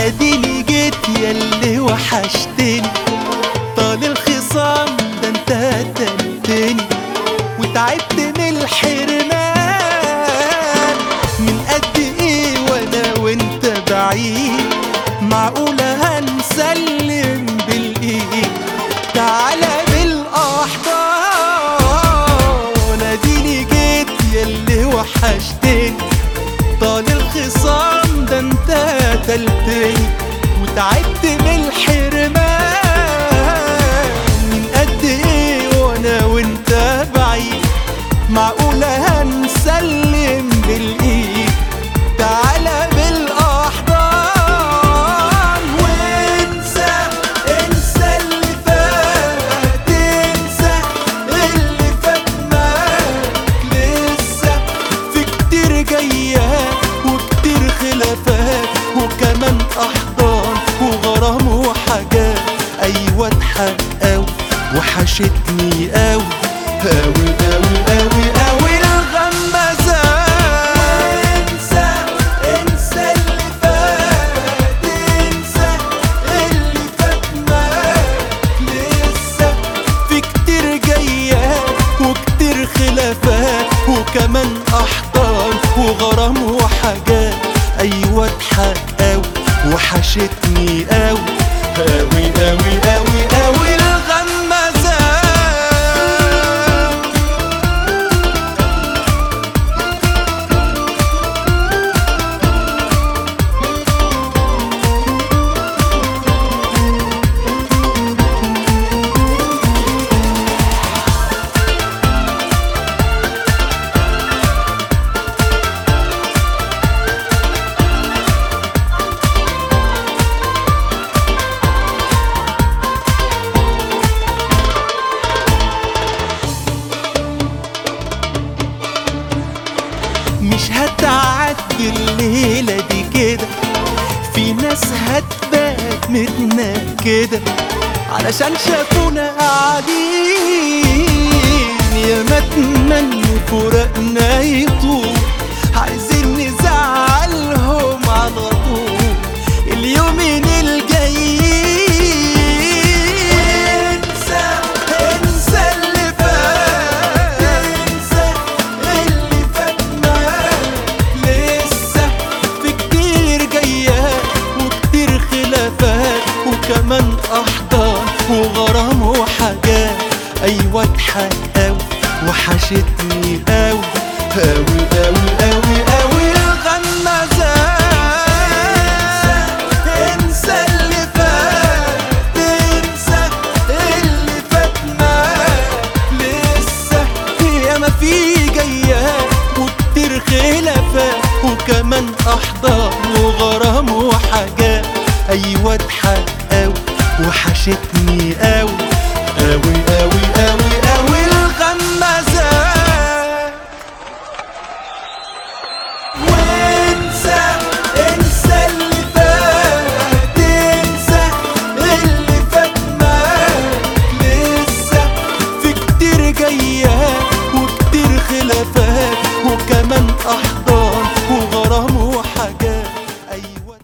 اديني جيت ياللي وحشتني طال الخصام ده انت قتلتني وتعبت من الحرمان من قد ايه وانا وانت بعيد معقولة هنسلم بالايد تعالى بالاحضان اديني جيت ياللي وحشتني طال الخصام ده انت قتلتني وتعبت من الحرمان من قد ايه وانا وانت بعيد معقولة هنسلم بالايد تعالى بالاحضان وانسى انسى اللي فات انسى اللي فات معاك لسه في كتير جاية وكتير خلافات وكمان احضان وغرام وحاجات ايوه اتحقق وحشتني قوي قوي قوي قوي قوي الغمازات انسى انسى اللي فات انسى اللي فات معاك لسه في كتير جايات وكتير خلافات وكمان احضان وغرام وحاجات ايوه اتحقق وحشتني قوي قوي قوي قوي قوي الغمازات مش هتعدي الليلة دي كده في ناس هتبات متنكدة علشان شافونا قاعدين يا ما اتمنوا فراقنا يطول عايزين نزعلهم على طول اليومين الجايين انسى انسى اللي فات انسى اللي فات معاك لسه في كتير جايات وكتير خلافات وكمان احضان وغرام وحاجات ايوه اتحقق وحشتني قوي قوي قوي قوي قوي الغمازات انسى اللي فات انسى اللي فات معاك لسه يا ما في جايات وكتير خلافات وكمان احضان وغرام وحاجات ايوه اتحقق وحشتني قوي قوي قوي قوي قوي الغمازات وانسى انسى اللي فات انسى اللي فات معاك لسه في كتير جايات وكتير خلافات وكمان احضان